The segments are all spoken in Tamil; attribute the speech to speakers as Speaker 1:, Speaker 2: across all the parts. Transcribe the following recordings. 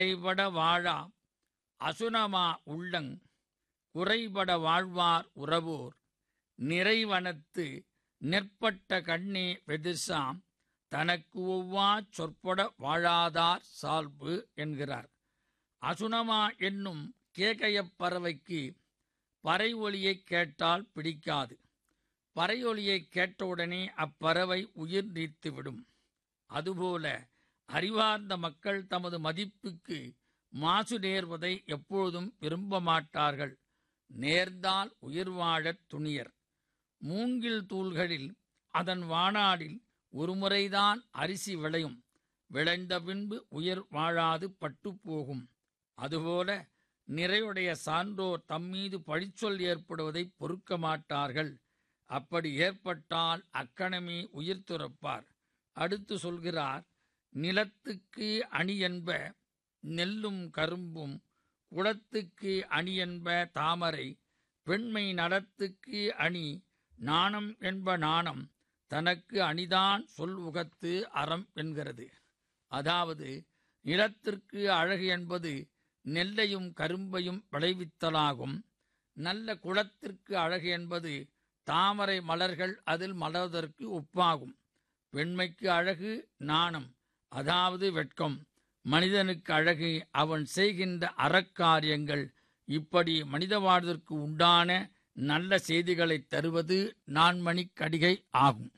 Speaker 1: குறைபட வாழா அசுனமா உள்ளங் குறைபட வாழ்வார் உறவோர் நிறைவனத்து நெற்பட்ட கண்ணே வெதிர்சாம் தனக்கு ஒவ்வா சொற்பட வாழாதார் சால்பு என்கிறார் அசுனமா என்னும் கேகயப் பறவைக்கு பறை ஒலியைக் கேட்டால் பிடிக்காது பறை ஒலியைக் கேட்டவுடனே அப்பறவை உயிர் நீத்துவிடும் அதுபோல அறிவார்ந்த மக்கள் தமது மதிப்புக்கு மாசு நேர்வதை எப்பொழுதும் விரும்ப மாட்டார்கள் நேர்ந்தால் உயிர் வாழத் துணியர் மூங்கில் தூள்களில் அதன் வானாடில் ஒருமுறைதான் அரிசி விளையும் விளைந்த பின்பு உயிர் வாழாது பட்டுப் போகும் அதுபோல நிறையுடைய சான்றோர் தம்மீது பழிச்சொல் ஏற்படுவதை பொறுக்க மாட்டார்கள் அப்படி ஏற்பட்டால் அக்கணமே உயிர் துறப்பார் அடுத்து சொல்கிறார் நிலத்துக்கு அணி என்ப நெல்லும் கரும்பும் குளத்துக்கு அணி என்ப தாமரை பெண்மை நலத்துக்கு அணி நாணம் என்ப நாணம் தனக்கு அணிதான் சொல் உகத்து அறம் என்கிறது அதாவது நிலத்திற்கு அழகு என்பது நெல்லையும் கரும்பையும் விளைவித்தலாகும் நல்ல குளத்திற்கு அழகு என்பது தாமரை மலர்கள் அதில் மலர்வதற்கு ஒப்பாகும் பெண்மைக்கு அழகு நாணம் அதாவது வெட்கம் மனிதனுக்கு அழகு அவன் செய்கின்ற அறக்காரியங்கள் இப்படி மனித வாழ்வதற்கு உண்டான நல்ல செய்திகளை தருவது நான்மணிக் கடிகை ஆகும்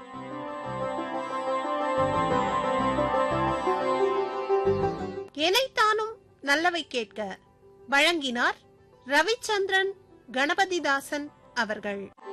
Speaker 2: எனைத்தானும் நல்லவை கேட்க வழங்கினார் ரவிச்சந்திரன் கணபதிதாசன் அவர்கள்